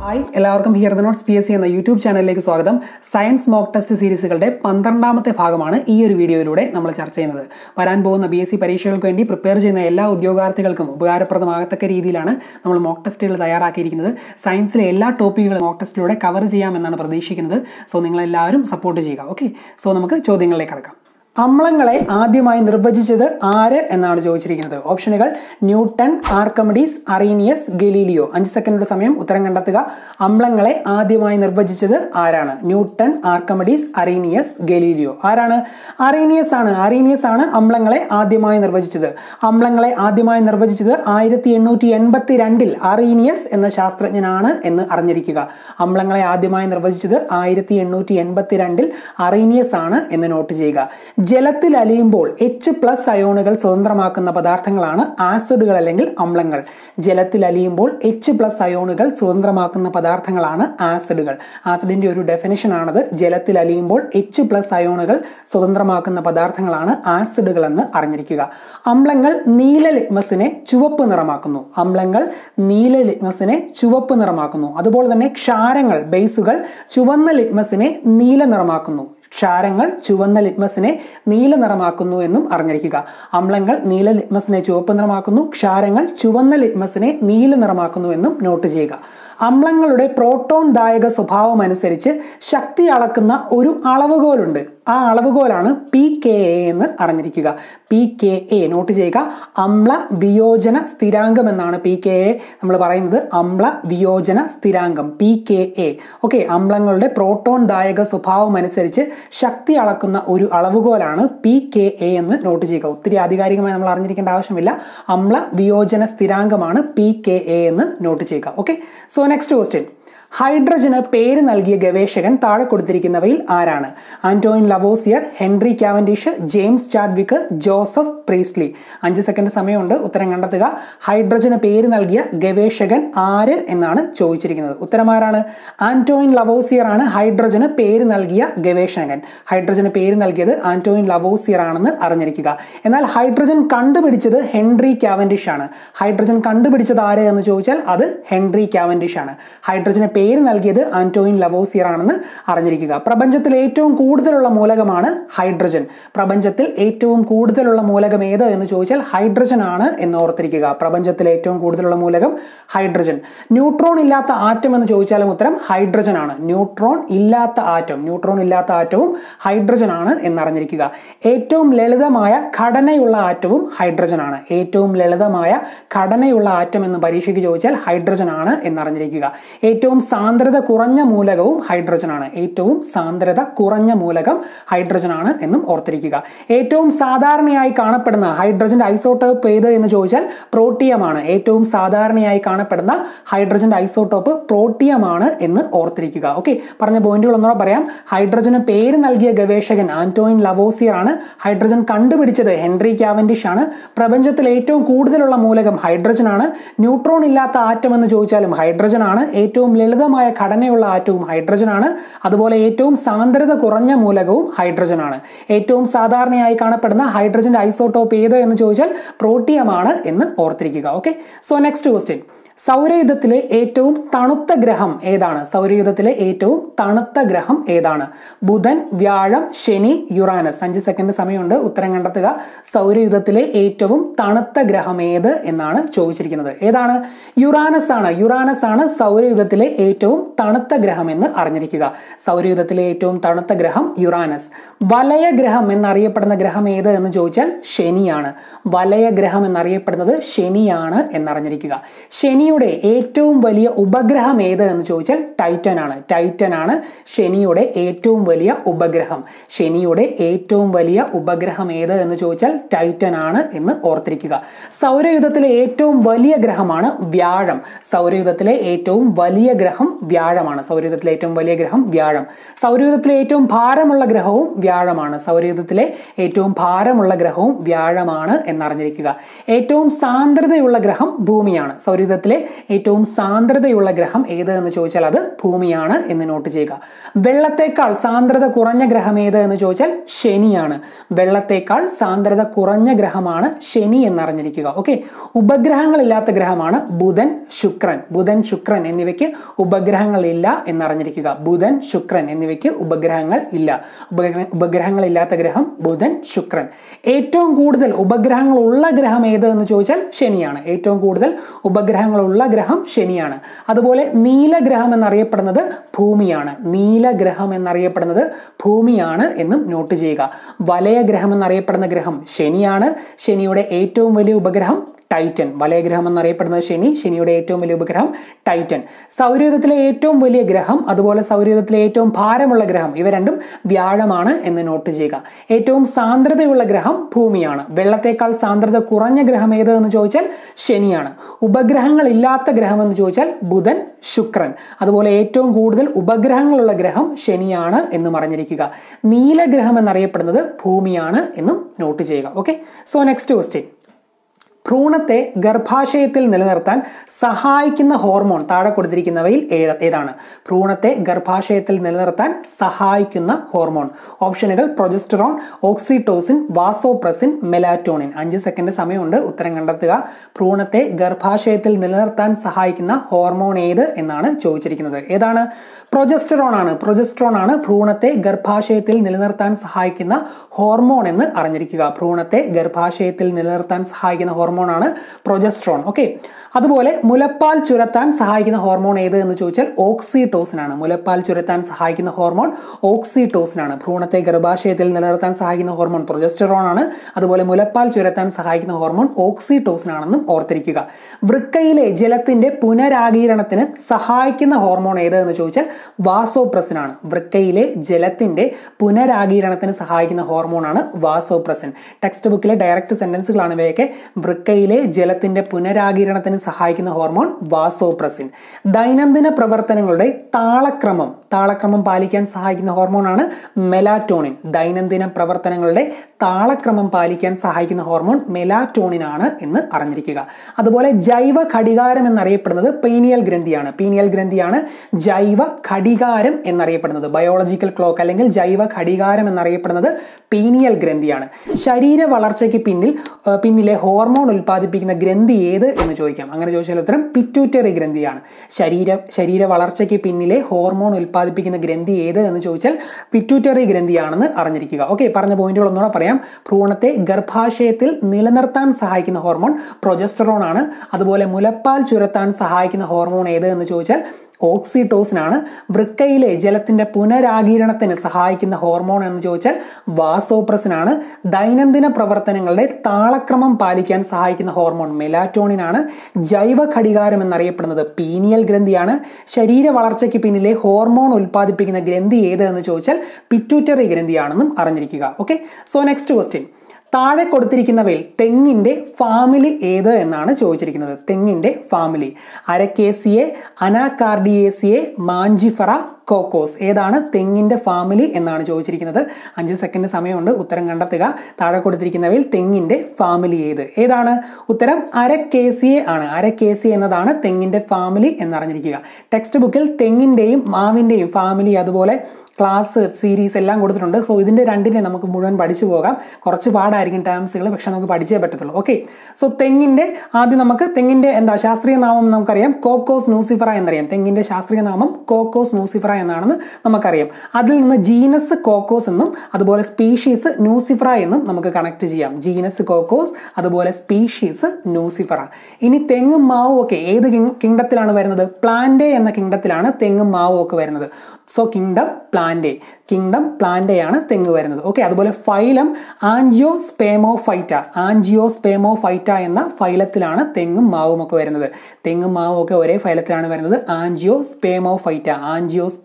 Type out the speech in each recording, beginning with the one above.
hi എല്ലാവർക്കും here the notes P S C എന്ന YouTube ചാനലിലേക്ക് സ്വാഗതം സയൻസ് മോക്ക് ടെസ്റ്റ് സീരീസുകളുടെ പന്ത്രണ്ടാമത്തെ ഭാഗമാണ് ഈ ഒരു വീഡിയോയിലൂടെ നമ്മൾ ചർച്ച ചെയ്യുന്നത് വരാൻ പോകുന്ന ബി എസ് സി പരീക്ഷകൾക്ക് വേണ്ടി പ്രിപ്പയർ ചെയ്യുന്ന എല്ലാ ഉദ്യോഗാർത്ഥികൾക്കും ഉപകാരപ്രദമാകത്തക്ക രീതിയിലാണ് നമ്മൾ മോക്ക് ടെസ്റ്റുകൾ തയ്യാറാക്കിയിരിക്കുന്നത് സയൻസിലെ എല്ലാ ടോപ്പിക്കുകളും മോക്ക് ടെസ്റ്റിലൂടെ കവർ ചെയ്യാമെന്നാണ് പ്രതീക്ഷിക്കുന്നത് സോ നിങ്ങളെല്ലാവരും സപ്പോർട്ട് ചെയ്യുക ഓക്കെ സോ നമുക്ക് ചോദ്യങ്ങളിലേക്ക് കടക്കാം അമ്ലങ്ങളെ ആദ്യമായി നിർവചിച്ചത് ആര് എന്നാണ് ചോദിച്ചിരിക്കുന്നത് ഓപ്ഷനുകൾ ന്യൂട്ടൺ ആർക്കമിഡീസ് അറീനിയസ് ഗലീലിയോ അഞ്ച് സെക്കൻഡ് സമയം ഉത്തരം കണ്ടെത്തുക അമ്ലങ്ങളെ ആദ്യമായി നിർവചിച്ചത് ആരാണ് ന്യൂട്ടൺ ആർക്കമിഡീസ് അറീനിയസ് ഗലീലിയോ ആരാണ് അറീനിയസ് ആണ് അറീനിയസ് ആണ് അമ്ലങ്ങളെ ആദ്യമായി നിർവചിച്ചത് അമ്ലങ്ങളെ ആദ്യമായി നിർവചിച്ചത് ആയിരത്തി എണ്ണൂറ്റി എൺപത്തി രണ്ടിൽ അറീനിയസ് എന്ന ശാസ്ത്രജ്ഞനാണ് എന്ന് അറിഞ്ഞിരിക്കുക അമ്ലങ്ങളെ ആദ്യമായി നിർവചിച്ചത് ആയിരത്തി എണ്ണൂറ്റി എൺപത്തി രണ്ടിൽ അറീനിയസ് ആണ് എന്ന് നോട്ട് ചെയ്യുക ജലത്തിൽ അലിയുമ്പോൾ എച്ച് പ്ലസ് അയോണുകൾ സ്വതന്ത്രമാക്കുന്ന പദാർത്ഥങ്ങളാണ് ആസിഡുകൾ അല്ലെങ്കിൽ അമ്ലങ്ങൾ ജലത്തിൽ അലിയുമ്പോൾ എച്ച് പ്ലസ് അയോണുകൾ സ്വതന്ത്രമാക്കുന്ന പദാർത്ഥങ്ങളാണ് ആസിഡുകൾ ആസിഡിന്റെ ഒരു ഡെഫിനിഷൻ ആണത് ജലത്തിൽ അലിയുമ്പോൾ എച്ച് പ്ലസ് അയോണുകൾ സ്വതന്ത്രമാക്കുന്ന പദാർത്ഥങ്ങളാണ് ആസിഡുകൾ എന്ന് അറിഞ്ഞിരിക്കുക അമ്ലങ്ങൾ നീല ലിറ്റ്മസിനെ ചുവപ്പ് നിറമാക്കുന്നു അമ്ലങ്ങൾ നീല ലിറ്റ്മസിനെ ചുവപ്പ് നിറമാക്കുന്നു അതുപോലെ തന്നെ ക്ഷാരങ്ങൾ ബേസുകൾ ചുവന്ന ലിറ്റ്മസിനെ നീല നിറമാക്കുന്നു ക്ഷാരങ്ങൾ ചുവന്ന ലിറ്റ്മസിനെ നീല നിറമാക്കുന്നു എന്നും അറിഞ്ഞിരിക്കുക അമ്ലങ്ങൾ നീല ലിറ്റ്മസിനെ ചുവപ്പ് നിറമാക്കുന്നു ക്ഷാരങ്ങൾ ചുവന്ന ലിറ്റ്മസിനെ നീല നിറമാക്കുന്നു എന്നും നോട്ട് ചെയ്യുക അമ്ലങ്ങളുടെ പ്രോട്ടോൺ ദായക സ്വഭാവം അനുസരിച്ച് ശക്തി അളക്കുന്ന ഒരു അളവുകോലുണ്ട് ആ അളവുകോലാണ് പി കെ എ എന്ന് അറിഞ്ഞിരിക്കുക പി കെ എ നോട്ട് ചെയ്യുക അമ്ല വിയോജന സ്ഥിരാങ്കം എന്നാണ് പി കെ എ നമ്മൾ പറയുന്നത് അമ്ല വിയോജന സ്ഥിരാങ്കം പി കെ എ ഓക്കെ അമ്ലങ്ങളുടെ പ്രോട്ടോൺ ദായക സ്വഭാവം അനുസരിച്ച് ശക്തി അളക്കുന്ന ഒരു അളവുകോലാണ് പി കെ എ എന്ന് നോട്ട് ചെയ്യുക ഒത്തിരി ആധികാരികമായി നമ്മൾ അറിഞ്ഞിരിക്കേണ്ട ആവശ്യമില്ല അമ്ല വിയോജന സ്ഥിരാങ്കമാണ് പി കെ എ എന്ന് നോട്ട് ചെയ്യുക ഓക്കെ സോ നെക്സ്റ്റ് ക്വസ്റ്റ്യൻ ഹൈഡ്രജന് പേര് നൽകിയ ഗവേഷകൻ താഴെ കൊടുത്തിരിക്കുന്നവയിൽ ആരാണ് Antoine Lavoisier Henry Cavendish James Chadwick Joseph Priestley അഞ്ച് സെക്കൻഡ് സമയമുണ്ട് ഉത്തരം കണ്ടെത്തുക ഹൈഡ്രജന് പേര് നൽകിയ ഗവേഷകൻ ആര് എന്നാണ് ചോദിച്ചിരിക്കുന്നത് ഉത്തരം ആരാണ് ആന്റോയിൻ ലവോസിയർ ആണ് ഹൈഡ്രജന് പേര് നൽകിയ ഗവേഷകൻ ഹൈഡ്രജന് പേര് നൽകിയത് ആന്റോയിൻ ലവോസിയർ ആണെന്ന് അറിഞ്ഞിരിക്കുക എന്നാൽ ഹൈഡ്രജൻ കണ്ടുപിടിച്ചത് ഹെൻറി കാവൻഡിഷ് ആണ് ഹൈഡ്രജൻ കണ്ടുപിടിച്ചത് ആര് എന്ന് ചോദിച്ചാൽ അത് ഹെൻറി കാവൻഡിഷ് ആണ് ഹൈഡ്രജന് പേര് നൽകിയത് ആന്റോയിൻ ലവോസിയർ ആണെന്ന് അറിഞ്ഞിരിക്കുക പ്രപഞ്ചത്തിൽ ഏറ്റവും കൂടുതലുള്ള മൂലകമാണ് ഹൈഡ്രജൻ പ്രപഞ്ചത്തിൽ ഏറ്റവും കൂടുതലുള്ള മൂലകം ഏത് എന്ന് ചോദിച്ചാൽ ഹൈഡ്രജൻ ആണ് എന്ന് ഓർത്തിരിക്കുക പ്രപഞ്ചത്തിൽ ഏറ്റവും കൂടുതലുള്ള മൂലകം ഹൈഡ്രജൻ ന്യൂട്രോൺ ഇല്ലാത്ത ആറ്റം എന്ന് ചോദിച്ചാലും ഉത്തരം ഹൈഡ്രജൻ ആണ് ന്യൂട്രോൺ ഇല്ലാത്ത ആറ്റം ന്യൂട്രോൺ ഇല്ലാത്ത ആറ്റവും ഹൈഡ്രജൻ ആണ് എന്നറിഞ്ഞിരിക്കുക ഏറ്റവും ലളിതമായ ഘടനയുള്ള ആറ്റവും ഹൈഡ്രജൻ ആണ് ഏറ്റവും ലളിതമായ ഘടനയുള്ള ആറ്റം എന്ന് പരീക്ഷയ്ക്ക് ചോദിച്ചാൽ ഹൈഡ്രജൻ ആണ് എന്നറിഞ്ഞിരിക്കുക ഏറ്റവും സാന്ദ്രത കുറഞ്ഞ മൂലകവും ഹൈഡ്രജൻ ആണ് ഏറ്റവും സാന്ദ്രത കുറഞ്ഞ മൂലകം ഹൈഡ്രജൻ ആണ് എന്നും ഓർത്തിരിക്കുക ഏറ്റവും സാധാരണയായി കാണപ്പെടുന്ന ഹൈഡ്രജന്റെ ഐസോട്ടോപ്പ് ഏത് എന്ന് ചോദിച്ചാൽ പ്രോട്ടിയമാണ് ഏറ്റവും സാധാരണയായി കാണപ്പെടുന്ന ഹൈഡ്രജന്റെ ഐസോട്ടോപ്പ് പ്രോട്ടിയമാണ് എന്ന് ഓർത്തിരിക്കുക ഓക്കെ പറഞ്ഞ പോയിന്റുകൾ ഒന്നുകൂടെ പറയാം ഹൈഡ്രജന് പേര് നൽകിയ ഗവേഷകൻ ആന്റോയിൻ ലവോസിയർ ആണ് ഹൈഡ്രജൻ കണ്ടുപിടിച്ചത് ഹെൻറി കാവൻഡിഷ് ആണ് പ്രപഞ്ചത്തിൽ ഏറ്റവും കൂടുതലുള്ള മൂലകം ഹൈഡ്രജൻ ആണ് ന്യൂട്രോൺ ഇല്ലാത്ത ആറ്റം എന്ന് ചോദിച്ചാലും ഹൈഡ്രജൻ ആണ് ഏറ്റവും ലളിതമായ ഘടനയുള്ള ആറ്റവും ഹൈഡ്രജൻ ആണ് അതുപോലെ ഏറ്റവും സാന്ദ്രത കുറഞ്ഞ മൂലകവും ഹൈഡ്രജൻ ആണ് ഏറ്റവും സാധാരണയായി കാണപ്പെടുന്ന ഹൈഡ്രജന്റെ ഐസോട്ടോപ്പ് ഏത് എന്ന് ചോദിച്ചാൽ പ്രോട്ടിയമാണ് എന്ന് ഓർത്തിരിക്കുക ഓക്കെ സോ നെക്സ്റ്റ് ക്വസ്റ്റ്യൻ സൗരയുധത്തിലെ ഏറ്റവും തണുത്ത ഗ്രഹം ഏതാണ് സൗരയുധത്തിലെ ഏറ്റവും തണുത്ത ഗ്രഹം ഏതാണ് ബുധൻ വ്യാഴം ശനി യുറാനസ് അഞ്ച് സെക്കൻഡ് സമയമുണ്ട് ഉത്തരം കണ്ടെത്തുക സൗരയുധത്തിലെ ഏറ്റവും തണുത്ത ഗ്രഹം ഏത് എന്നാണ് ചോദിച്ചിരിക്കുന്നത് ഏതാണ് യുറാനസ് ആണ് യുറാനസ് ആണ് സൗരയുധത്തിലെ ഏറ്റവും തണുത്ത ഗ്രഹം എന്ന് അറിഞ്ഞിരിക്കുക സൗരയുധത്തിലെ ഏറ്റവും തണുത്ത ഗ്രഹം യുറാനസ് വലയ ഗ്രഹം എന്നറിയപ്പെടുന്ന ഗ്രഹം ഏത് എന്ന് ചോദിച്ചാൽ ശനിയാണ് വലയ ഗ്രഹം എന്നറിയപ്പെടുന്നത് ശനിയാണ് എന്നറിഞ്ഞിരിക്കുക ശനിയുടെ ഏറ്റവും വലിയ ഉപഗ്രഹം ഏത് എന്ന് ചോദിച്ചാൽ ടൈറ്റൻ ആണ് ടൈറ്റൻ ആണ് ശനിയുടെ ഏറ്റവും വലിയ ഉപഗ്രഹം ശനിയുടെ ഏറ്റവും വലിയ ഉപഗ്രഹം ഏത് എന്ന് ചോദിച്ചാൽ ടൈറ്റൻ ആണ് എന്ന് ഓർത്തിരിക്കുക സൗരയുധത്തിലെ ഏറ്റവും വലിയ ഗ്രഹമാണ് വ്യാഴം സൗരയുധത്തിലെ ഏറ്റവും വലിയ ഗ്രഹം വ്യാഴമാണ് സൗരയുധത്തിലെ ഏറ്റവും വലിയ ഗ്രഹം വ്യാഴം സൗരയുധത്തിലെ ഏറ്റവും ഭാരമുള്ള ഗ്രഹവും വ്യാഴമാണ് സൗരയുധത്തിലെ ഏറ്റവും ഭാരമുള്ള ഗ്രഹവും വ്യാഴമാണ് എന്നറിഞ്ഞിരിക്കുക ഏറ്റവും സാന്ദ്രതയുള്ള ഗ്രഹം ഭൂമിയാണ് സൗരയുധത്തിലെ ഭൂമിയിലെ ഏറ്റവും സാന്ദ്രതയുള്ള ഗ്രഹം ഏത് എന്ന് ചോദിച്ചാൽ അത് ഭൂമിയാണ് എന്ന് നോട്ട് ചെയ്യുക വെള്ളത്തേക്കാൾ സാന്ദ്രത കുറഞ്ഞ ഗ്രഹം ഏത് എന്ന് ചോദിച്ചാൽ ശനിയാണ് വെള്ളത്തേക്കാൾ സാന്ദ്രത കുറഞ്ഞ ഗ്രഹമാണ് ശനി എന്നറിഞ്ഞിരിക്കുക ഓക്കെ ഉപഗ്രഹങ്ങളില്ലാത്ത ഗ്രഹമാണ് ബുധൻ ശുക്രൻ ബുധൻ ശുക്രൻ എന്നിവയ്ക്ക് ഉപഗ്രഹങ്ങളില്ല എന്നറിഞ്ഞിരിക്കുക ബുധൻ ശുക്രൻ എന്നിവയ്ക്ക് ഉപഗ്രഹങ്ങൾ ഇല്ല ഉപഗ്രഹ ഉപഗ്രഹങ്ങളില്ലാത്ത ഗ്രഹം ബുധൻ ശുക്രൻ ഏറ്റവും കൂടുതൽ ഉപഗ്രഹങ്ങളുള്ള ഗ്രഹം ഏത് എന്ന് ചോദിച്ചാൽ ശനിയാണ് ഏറ്റവും കൂടുതൽ ഉപഗ്രഹങ്ങളുള്ള ഗ്രഹം ശനിയാണ് അതുപോലെ നീലഗ്രഹം എന്നറിയപ്പെടുന്നത് ഭൂമിയാണ് നീലഗ്രഹം എന്നറിയപ്പെടുന്നത് ഭൂമിയാണ് എന്നും നോട്ട് ചെയ്യുക വലയഗ്രഹം എന്നറിയപ്പെടുന്ന ഗ്രഹം ശനിയാണ് ശനിയുടെ ഏറ്റവും വലിയ ഉപഗ്രഹം ടൈറ്റൻ വലയഗ്രഹം എന്നറിയപ്പെടുന്നത് ശനി ശനിയുടെ ഏറ്റവും വലിയ ഉപഗ്രഹം ടൈറ്റൻ സൗരയൂഥത്തിലെ ഏറ്റവും വലിയ ഗ്രഹം അതുപോലെ സൗരയൂഥത്തിലെ ഏറ്റവും ഭാരമുള്ള ഗ്രഹം ഇവ രണ്ടും വ്യാഴമാണ് എന്ന് നോട്ട് ചെയ്യുക ഏറ്റവും സാന്ദ്രതയുള്ള ഗ്രഹം ഭൂമിയാണ് വെള്ളത്തേക്കാൾ സാന്ദ്രത കുറഞ്ഞ ഗ്രഹം ഏത് എന്ന് ചോദിച്ചാൽ ശനിയാണ് ഉപഗ്രഹങ്ങൾ ഇല്ലാത്ത ഗ്രഹം എന്ന് ചോദിച്ചാൽ ബുധൻ ശുക്രൻ അതുപോലെ ഏറ്റവും കൂടുതൽ ഉപഗ്രഹങ്ങളുള്ള ഗ്രഹം ശനിയാണ് എന്ന് പറഞ്ഞിരിക്കുക നീലഗ്രഹം എന്നറിയപ്പെടുന്നത് ഭൂമിയാണ് എന്നും നോട്ട് ചെയ്യുക ഓക്കെ സോ നെക്സ്റ്റ് ക്വസ്റ്റ്യൻ ഭ്രൂണത്തെ ഗർഭാശയത്തിൽ നിലനിർത്താൻ സഹായിക്കുന്ന ഹോർമോൺ താഴെ കൊടുത്തിരിക്കുന്നവയിൽ ഏതാണ് ഭ്രൂണത്തെ ഗർഭാശയത്തിൽ നിലനിർത്താൻ സഹായിക്കുന്ന ഹോർമോൺ ഓപ്ഷനുകൾ പ്രൊജസ്റ്ററോൺ ഓക്സിറ്റോസിൻ വാസോപ്രസിൻ മെലാറ്റോണിൻ അഞ്ച് സെക്കൻഡ് സമയമുണ്ട് ഉത്തരം കണ്ടെത്തുക ഭ്രൂണത്തെ ഗർഭാശയത്തിൽ നിലനിർത്താൻ സഹായിക്കുന്ന ഹോർമോൺ ഏത് എന്നാണ് ചോദിച്ചിരിക്കുന്നത് ഏതാണ് പ്രൊജസ്റ്ററോൺ ആണ് പ്രൊജസ്ട്രോൺ ആണ് ഭ്രൂണത്തെ ഗർഭാശയത്തിൽ നിലനിർത്താൻ സഹായിക്കുന്ന ഹോർമോൺ എന്ന് അറിഞ്ഞിരിക്കുക ഭ്രൂണത്തെ ഗർഭാശയത്തിൽ നിലനിർത്താൻ സഹായിക്കുന്ന ഹോർമോൺ ആണ് പ്രൊജസ്ട്രോൺ ഓക്കെ അതുപോലെ മുലപ്പാൽ ചുരത്താൻ സഹായിക്കുന്ന ഹോർമോൺ ഏത് എന്ന് ചോദിച്ചാൽ ഓക്സിറ്റോസിൻ ആണ് മുലപ്പാൽ ചുരത്താൻ സഹായിക്കുന്ന ഹോർമോൺ ഓക്സിറ്റോസിൻ ആണ് ഭ്രൂണത്തെ ഗർഭാശയത്തിൽ നിലനിർത്താൻ സഹായിക്കുന്ന ഹോർമോൺ പ്രൊജസ്റ്ററോൺ ആണ് അതുപോലെ മുലപ്പാൽ ചുരത്താൻ സഹായിക്കുന്ന ഹോർമോൺ ഓക്സിറ്റോസിൻ ആണെന്നും ഓർത്തിരിക്കുക വൃക്കയിലെ ജലത്തിന്റെ പുനരാഗീരണത്തിന് സഹായിക്കുന്ന ഹോർമോൺ ഏത് എന്ന് ചോദിച്ചാൽ വാസോപ്രസിൻ ആണ് വൃക്കയിലെ ജലത്തിന്റെ പുനരാഗീരണത്തിന് സഹായിക്കുന്ന ഹോർമോണാണ് വാസോപ്രസിൻ ടെക്സ്റ്റ് ബുക്കിലെ ഡയറക്റ്റ് സെന്റൻസുകളാണ് ഇവയൊക്കെ വൃക്കയിലെ ജലത്തിന്റെ പുനരാഗീരണത്തിന് സഹായിക്കുന്ന ഹോർമോൺ വാസോപ്രസിൻ ദൈനംദിന പ്രവർത്തനങ്ങളുടെ താളക്രമം താളക്രമം പാലിക്കാൻ സഹായിക്കുന്ന ഹോർമോണാണ് മെലാറ്റോണിൻ ദൈനംദിന പ്രവർത്തനങ്ങളുടെ താളക്രമം പാലിക്കാൻ സഹായിക്കുന്ന ഹോർമോൺ മെലാറ്റോണിൻ ആണ് എന്ന് അറിഞ്ഞിരിക്കുക അതുപോലെ ജൈവ ഘടികാരം എന്നറിയപ്പെടുന്നത് പീനിയൽ ഗ്രന്ഥിയാണ് പീനിയൽ ഗ്രന്ഥിയാണ് ജൈവ ഘടികാരം എന്നറിയപ്പെടുന്നത് ബയോളജിക്കൽ ക്ലോക്ക് അല്ലെങ്കിൽ ജൈവ ഘടികാരം എന്നറിയപ്പെടുന്നത് പീനിയൽ ഗ്രന്ഥിയാണ് ശരീര വളർച്ചയ്ക്ക് പിന്നിൽ പിന്നിലെ ഹോർമോൺ ഉൽപ്പാദിപ്പിക്കുന്ന ഗ്രന്ഥി ഏത് എന്ന് ചോദിക്കാം അങ്ങനെ ചോദിച്ചാൽ ഉത്തരം പിറ്റ്യൂറ്ററി ഗ്രന്ഥിയാണ് ശരീര ശരീര വളർച്ചയ്ക്ക് പിന്നിലെ ഹോർമോൺ ഉൽപ്പാദിപ്പിക്കുന്ന ഗ്രന്ഥി ഏത് എന്ന് ചോദിച്ചാൽ പിറ്റ്യൂറ്ററി ഗ്രന്ഥിയാണെന്ന് അറിഞ്ഞിരിക്കുക ഓക്കെ പറഞ്ഞ പോയിന്റുകൾ ഒന്നുകൂടെ പറയാം ഭ്രൂണത്തെ ഗർഭാശയത്തിൽ നിലനിർത്താൻ സഹായിക്കുന്ന ഹോർമോൺ പ്രൊജസ്റ്ററോൺ ആണ് അതുപോലെ മുലപ്പാൽ ചുരത്താൻ സഹായിക്കുന്ന ഹോർമോൺ ഏത് എന്ന് ചോദിച്ചാൽ ഓക്സിറ്റോസിൻ ആണ് വൃക്കയിലെ ജലത്തിന്റെ പുനരാഗീരണത്തിന് സഹായിക്കുന്ന ഹോർമോൺ എന്ന് ചോദിച്ചാൽ വാസോപ്രസിൻ ആണ് ദൈനംദിന പ്രവർത്തനങ്ങളുടെ താളക്രമം പാലിക്കാൻ സഹായിക്കുന്ന ഹോർമോൺ മെലാറ്റോണിൻ ആണ് ജൈവ ഘടികാരം എന്നറിയപ്പെടുന്നത് പീനിയൽ ഗ്രന്ഥിയാണ് ശരീര വളർച്ചയ്ക്ക് പിന്നിലെ ഹോർമോൺ ഉൽപ്പാദിപ്പിക്കുന്ന ഗ്രന്ഥി ഏത് എന്ന് ചോദിച്ചാൽ പിറ്റ്യൂറ്ററി ഗ്രന്ഥിയാണെന്നും അറിഞ്ഞിരിക്കുക ഓക്കെ സോ നെക്സ്റ്റ് ക്വസ്റ്റ്യൻ താഴെ കൊടുത്തിരിക്കുന്നവയിൽ തെങ്ങിൻ്റെ ഫാമിലി ഏത് എന്നാണ് ചോദിച്ചിരിക്കുന്നത് തെങ്ങിൻ്റെ family Arecaceae Anacardiaceae Mangifera Cocos ഏതാണ് തെങ്ങിൻ്റെ ഫാമിലി എന്നാണ് ചോദിച്ചിരിക്കുന്നത് അഞ്ച് സെക്കൻഡ് സമയമുണ്ട് ഉത്തരം കണ്ടെത്തുക താഴെ കൊടുത്തിരിക്കുന്നവയിൽ തെങ്ങിൻ്റെ ഫാമിലി ഏത് ഏതാണ് ഉത്തരം അരക്കേസിയെ ആണ് അരക്കേസി എന്നതാണ് തെങ്ങിൻ്റെ ഫാമിലി എന്നറിഞ്ഞിരിക്കുക ടെക്സ്റ്റ് ബുക്കിൽ തെങ്ങിൻ്റെയും മാവിൻ്റെയും ഫാമിലി അതുപോലെ ക്ലാസ് സീരീസ് എല്ലാം കൊടുത്തിട്ടുണ്ട് സോ ഇതിൻ്റെ രണ്ടിനെ നമുക്ക് മുഴുവൻ പഠിച്ചു പോകാം കുറച്ച് പാടായിരിക്കും ടേംസുകൾ പക്ഷെ നമുക്ക് പഠിച്ചേ പറ്റത്തുള്ളൂ ഓക്കെ സോ തെങ്ങിൻ്റെ ആദ്യം നമുക്ക് തെങ്ങിൻ്റെ എന്താ ശാസ്ത്രീയ നാമം നമുക്കറിയാം കോക്കോസ് ന്യൂസിഫറ എന്നറിയാം തെങ്ങിൻ്റെ ശാസ്ത്രീയ നാമം കോക്കോസ് ന്യൂസിഫറ എന്നാണെന്ന് നമുക്കറിയാം അതിൽ നിന്ന് ജീനസ് കോക്കോസ് എന്നും അതുപോലെ സ്പീഷീസ് ന്യൂസിഫറ എന്നും നമുക്ക് കണക്ട് ചെയ്യാം ജീനസ് കോക്കോസ് അതുപോലെ സ്പീഷീസ് ന്യൂസിഫറ ഇനി തെങ്ങും മാവും ഒക്കെ ഏത് കിങ്ഡത്തിലാണ് വരുന്നത് പ്ലാന്റേ എന്ന കിങ്ഡത്തിലാണ് തെങ്ങും മാവും ഒക്കെ വരുന്നത് സോ കിങ്ഡം പ്ലാന്റേ കിങ്ഡം പ്ലാന്റയാണ് തെങ്ങ് വരുന്നത് ഓക്കെ അതുപോലെ phylum Angiospermophyta Angiospermophyta എന്ന ഫൈലത്തിലാണ് തെങ്ങും മാവും ഒക്കെ വരുന്നത് തെങ്ങും മാവും ഒക്കെ ഒരേ ഫൈലത്തിലാണ് വരുന്നത് ആൻജിയോ സ്പേമോ ഫൈറ്റ ആൻജിയോ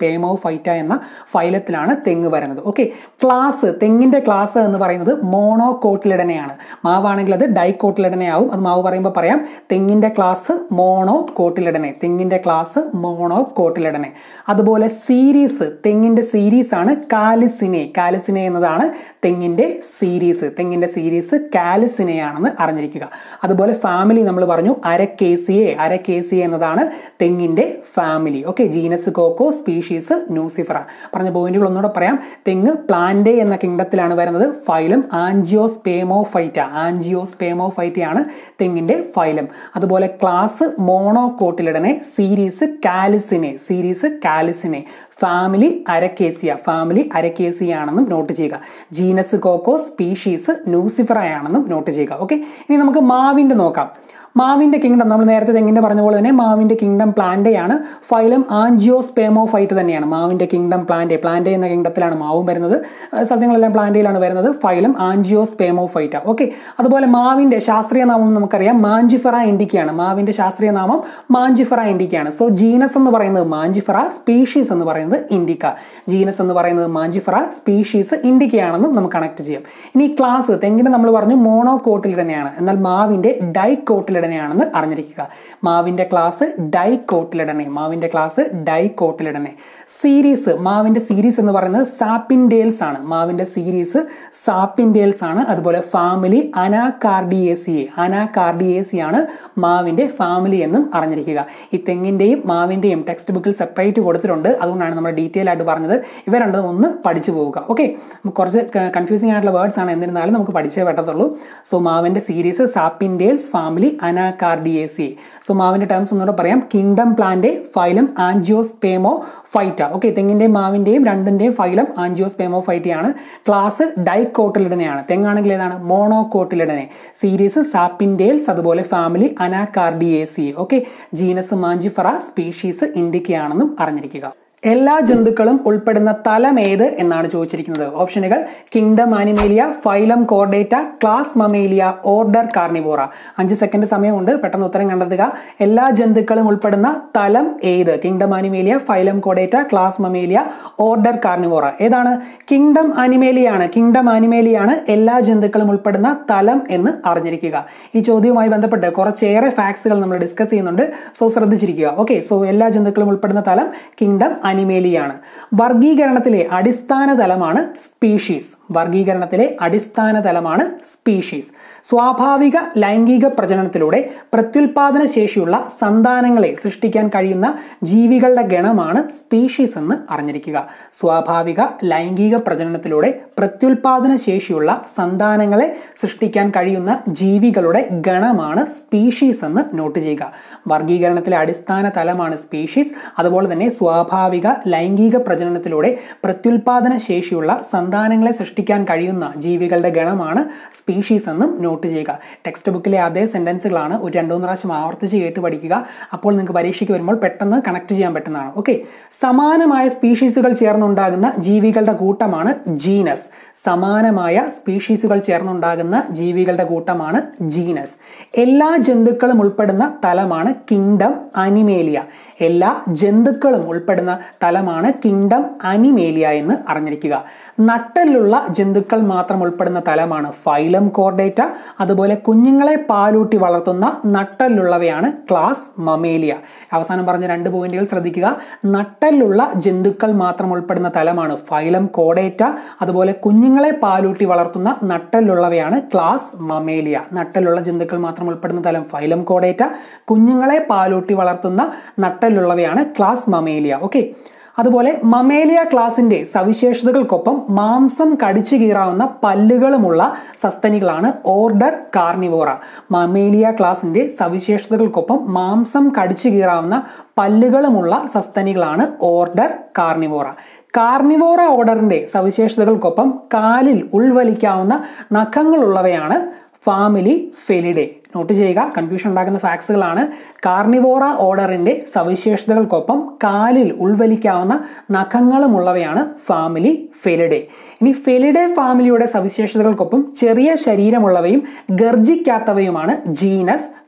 സ്പേമോഫൈറ്റ എന്ന ഫൈലത്തിലാണ് തെങ്ങ് വരുന്നത് ഓക്കെ ക്ലാസ് തെങ്ങിൻ്റെ ക്ലാസ് എന്ന് പറയുന്നത് മോണോകോട്ടിലിടനെയാണ് മാവാണെങ്കിൽ അത് ഡൈക്കോട്ടിലിടനെ ആവും അത് മാവ് പറയുമ്പോൾ പറയാം തെങ്ങിൻ്റെ ക്ലാസ് മോണോ കോട്ടിലിടനെ തെങ്ങിൻ്റെ ക്ലാസ് മോണോ കോട്ടിലിടനെ അതുപോലെ സീരീസ് തെങ്ങിൻ്റെ സീരീസ് ആണ് കാലിസിനെ കാലിസിനെ എന്നതാണ് തെങ്ങിൻ്റെ സീരീസ് തെങ്ങിൻ്റെ സീരീസ് കാലിസിനെയാണെന്ന് അറിഞ്ഞിരിക്കുക അതുപോലെ ഫാമിലി നമ്മൾ പറഞ്ഞു അരക്കേസിയെ അരക്കേസിയെ എന്നതാണ് തെങ്ങിൻ്റെ family okay genus Coco species nucifera പറഞ്ഞ പോയിന്റുകൾ ഒന്നുകൂടെ പറയാം തെങ്ങ് പ്ലാന്റേ എന്ന കിങ്ഡത്തിലാണ് വരുന്നത് ഫൈലം ആൻജിയോസ്പേമോഫൈറ്റ ആൻജിയോസ്പേമോഫൈറ്റയാണ് തെങ്ങിൻ്റെ ഫൈലം അതുപോലെ class Monocotyledonae series Calycinae series Calycinae family Arecaceae family Arecaceae ആണെന്നും നോട്ട് ചെയ്യുക ജീനസ് കോക്കോ സ്പീഷീസ് ന്യൂസിഫറ ആണെന്നും നോട്ട് ചെയ്യുക ഓക്കെ ഇനി നമുക്ക് മാവിൻ്റെ നോക്കാം മാവിൻ്റെ കിങ്ഡം നമ്മൾ നേരത്തെ തെങ്ങിൻ്റെ പറഞ്ഞ പോലെ തന്നെ മാവിൻ്റെ കിങ്ഡം പ്ലാന്റയാണ് ഫൈലം ആൻജിയോസ്പേമോഫൈറ്റ് തന്നെയാണ് മാവിൻ്റെ കിങ്ഡം പ്ലാന്റ് പ്ലാന്റ് എന്ന കിങ്ഡത്തിലാണ് മാവും വരുന്നത് സസ്യങ്ങളെല്ലാം പ്ലാന്റയിലാണ് വരുന്നത് ഫൈലം ആൻജിയോസ്പേമോഫൈറ്റ ഓക്കെ അതുപോലെ മാവിൻ്റെ ശാസ്ത്രീയ നാമം നമുക്കറിയാം മാഞ്ചിഫറ ഇൻഡിക്കയാണ് മാവിൻ്റെ ശാസ്ത്രീയ നാമം മാഞ്ചിഫറ ഇൻഡിക്കയാണ് സോ ജീനസ് എന്ന് പറയുന്നത് മാഞ്ചിഫറ സ്പീഷീസ് എന്ന് പറയുന്നത് ഇൻഡിക്ക ജീനസ് എന്ന് പറയുന്നത് മാഞ്ചിഫറ സ്പീഷീസ് ഇൻഡിക്കയാണെന്നും നമുക്ക് കണക്ട് ചെയ്യാം ഇനി ക്ലാസ് തെങ്ങിന് നമ്മൾ പറഞ്ഞു മോണോകോട്ടിലിടനെയാണ് എന്നാൽ മാവിൻ്റെ ഡൈക്കോട്ടിലിട കോട്ടിലിടനെയാണെന്ന് അറിഞ്ഞിരിക്കുക മാവിൻ്റെ ക്ലാസ് ഡൈ കോട്ടിലിടനെ മാവിൻ്റെ ക്ലാസ് ഡൈ കോട്ടിലിടനെ സീരീസ് മാവിൻ്റെ സീരീസ് എന്ന് പറയുന്നത് സാപ്പിൻഡേൽസ് ആണ് മാവിൻ്റെ സീരീസ് സാപ്പിൻഡേൽസ് ആണ് അതുപോലെ ഫാമിലി അനാകാർഡിയേസിയെ അനാകാർഡിയേസി ആണ് മാവിൻ്റെ ഫാമിലി എന്നും അറിഞ്ഞിരിക്കുക ഈ തെങ്ങിൻ്റെയും മാവിൻ്റെയും ടെക്സ്റ്റ് ബുക്കിൽ സെപ്പറേറ്റ് കൊടുത്തിട്ടുണ്ട് അതുകൊണ്ടാണ് നമ്മൾ ഡീറ്റെയിൽ ആയിട്ട് പറഞ്ഞത് ഇവ രണ്ടും ഒന്ന് പഠിച്ചു പോവുക ഓക്കെ കുറച്ച് കൺഫ്യൂസിംഗ് ആയിട്ടുള്ള വേർഡ്സ് ആണ് എന്നിരുന്നാലും നമുക്ക് പഠിച്ചേ പറ്റത്തുള്ളൂ സോ മാവിൻ്റെ series Sapindales family Anacardiaceae so മാവിൻ്റെ ടേംസ് ഒന്നുകൂടെ പറയാം kingdom plant phylum Angiospermophyta okay തെങ്ങിൻ്റെയും മാവിൻ്റെയും രണ്ടിൻ്റെയും ഫൈലം ആൻജിയോസ്പേമോ ഫൈറ്റയാണ് ക്ലാസ് ഡൈക്കോട്ടിലിടനെയാണ് തെങ്ങാണെങ്കിൽ ഏതാണ് മോണോകോട്ടിലിടനെ സീരീസ് സാപ്പിൻഡേൽസ് അതുപോലെ family Anacardiaceae okay genus Mangifera species ഇൻഡിക്കയാണെന്നും അറിഞ്ഞിരിക്കുക എല്ലാ ജന്തുക്കളും ഉൾപ്പെടുന്ന തലം ഏത് എന്നാണ് ചോദിച്ചിരിക്കുന്നത് ഓപ്ഷനുകൾ kingdom Animalia phylum Chordata class Mammalia order Carnivora അഞ്ച് സെക്കൻഡ് സമയമുണ്ട് പെട്ടെന്ന് ഉത്തരം കണ്ടെത്തുക എല്ലാ ജന്തുക്കളും ഉൾപ്പെടുന്ന തലം ഏത് kingdom Animalia phylum Chordata class Mammalia order Carnivora ഏതാണ് കിങ്ഡം ആനിമേലിയാണ് കിങ്ഡം ആനിമേലിയാണ് എല്ലാ ജന്തുക്കളും ഉൾപ്പെടുന്ന തലം എന്ന് അറിഞ്ഞിരിക്കുക ഈ ചോദ്യവുമായി ബന്ധപ്പെട്ട് കുറച്ചേറെ ഫാക്ട്സുകൾ നമ്മൾ ഡിസ്കസ് ചെയ്യുന്നുണ്ട് സോ ശ്രദ്ധിച്ചിരിക്കുക ഓക്കെ സോ എല്ലാ ജന്തുക്കളും ഉൾപ്പെടുന്ന തലം കിങ്ഡം അനിമേലിയാണ് വർഗീകരണത്തിലെ അടിസ്ഥാന തലമാണ് സ്പീഷീസ് വർഗീകരണത്തിലെ അടിസ്ഥാന തലമാണ് സ്പീഷീസ് സ്വാഭാവിക ലൈംഗിക പ്രജനനത്തിലൂടെ പ്രത്യുൽപാദന ശേഷിയുള്ള സന്താനങ്ങളെ സൃഷ്ടിക്കാൻ കഴിയുന്ന ജീവികളുടെ ഗണമാണ് സ്പീഷീസ് എന്ന് അറിഞ്ഞിരിക്കുക സ്വാഭാവിക ലൈംഗിക പ്രജനനത്തിലൂടെ പ്രത്യുൽപാദന ശേഷിയുള്ള സന്താനങ്ങളെ സൃഷ്ടിക്കാൻ കഴിയുന്ന ജീവികളുടെ ഗണമാണ് സ്പീഷീസ് എന്ന് നോട്ട് ചെയ്യുക വർഗീകരണത്തിലെ അടിസ്ഥാന തലമാണ് സ്പീഷീസ് അതുപോലെ തന്നെ സ്വാഭാവിക ലൈംഗിക പ്രജനനത്തിലൂടെ പ്രത്യുൽപാദന ശേഷിയുള്ള സന്താനങ്ങളെ സൃഷ്ടിക്കാൻ കഴിയുന്ന ജീവികളുടെ ഗണമാണ് സ്പീഷീസ് എന്നും നോട്ട് ചെയ്യുക ടെക്സ്റ്റ് ബുക്കിലെ അതേ സെൻറ്റൻസുകളാണ് ഒരു രണ്ടു മൂന്ന് പ്രാവശ്യം ആവർത്തിച്ച് കേട്ട് പഠിക്കുക അപ്പോൾ നിങ്ങൾക്ക് പരീക്ഷയ്ക്ക് വരുമ്പോൾ പെട്ടെന്ന് കണക്ട് ചെയ്യാൻ പറ്റുന്നതാണ് ഓക്കെ സമാനമായ സ്പീഷീസുകൾ ചേർന്നുണ്ടാകുന്ന ജീവികളുടെ കൂട്ടമാണ് ജീനസ് സമാനമായ സ്പീഷീസുകൾ ചേർന്നുണ്ടാകുന്ന ജീവികളുടെ കൂട്ടമാണ് ജീനസ് എല്ലാ ജന്തുക്കളും ഉൾപ്പെടുന്ന തലമാണ് കിങ്ഡം അനിമേലിയ എല്ലാ ജന്തുക്കളും ഉൾപ്പെടുന്ന തലമാണ് കിങ്ഡം അനിമേലിയ എന്ന് അറിഞ്ഞിരിക്കുക നട്ടലുള്ള ജന്തുക്കൾ മാത്രം ഉൾപ്പെടുന്ന തലമാണ് ഫൈലം കോർഡേറ്റ അതുപോലെ കുഞ്ഞുങ്ങളെ പാലൂട്ടി വളർത്തുന്ന നട്ടലുള്ളവയാണ് ക്ലാസ് മമേലിയ അവസാനം പറഞ്ഞ രണ്ട് പോയിന്റുകൾ ശ്രദ്ധിക്കുക നട്ടലുള്ള ജന്തുക്കൾ മാത്രം ഉൾപ്പെടുന്ന തലമാണ് ഫൈലം കോഡേറ്റ അതുപോലെ കുഞ്ഞുങ്ങളെ പാലൂട്ടി വളർത്തുന്ന നട്ടലുള്ളവയാണ് ക്ലാസ് മമേലിയ നട്ടലുള്ള ജന്തുക്കൾ മാത്രം ഉൾപ്പെടുന്ന തലം ഫൈലം കോഡേറ്റ കുഞ്ഞുങ്ങളെ പാലൂട്ടി വളർത്തുന്ന നട്ടലുള്ളവയാണ് ക്ലാസ് മമേലിയ ഓക്കെ അതുപോലെ മമേലിയ ക്ലാസിന്റെ സവിശേഷതകൾക്കൊപ്പം മാംസം കടിച്ചു കീറാവുന്ന പല്ലുകളുമുള്ള സസ്തനികളാണ് ഓർഡർ കാർണിവോറ മമേലിയ ക്ലാസിന്റെ സവിശേഷതകൾക്കൊപ്പം മാംസം കടിച്ചു കീറാവുന്ന പല്ലുകളുമുള്ള സസ്തനികളാണ് ഓർഡർ കാർണിവോറ കാർണിവോറ ഓർഡറിന്റെ സവിശേഷതകൾക്കൊപ്പം കാലിൽ ഉൾവലിക്കാവുന്ന നഖങ്ങളുള്ളവയാണ് ഫാമിലി ഫെലിഡെ നോട്ട് ചെയ്യുക കൺഫ്യൂഷൻ ഉണ്ടാക്കുന്ന ഫാക്സുകളാണ് കാർണിവോറ ഓർഡറിൻ്റെ സവിശേഷതകൾക്കൊപ്പം കാലിൽ ഉൾവലിക്കാവുന്ന നഖങ്ങളുമുള്ളവയാണ് ഫാമിലി ഫെലിഡെ ഇനി ഫെലിഡെ ഫാമിലിയുടെ സവിശേഷതകൾക്കൊപ്പം ചെറിയ ശരീരമുള്ളവയും ഗർജിക്കാത്തവയുമാണ് ജീനസ്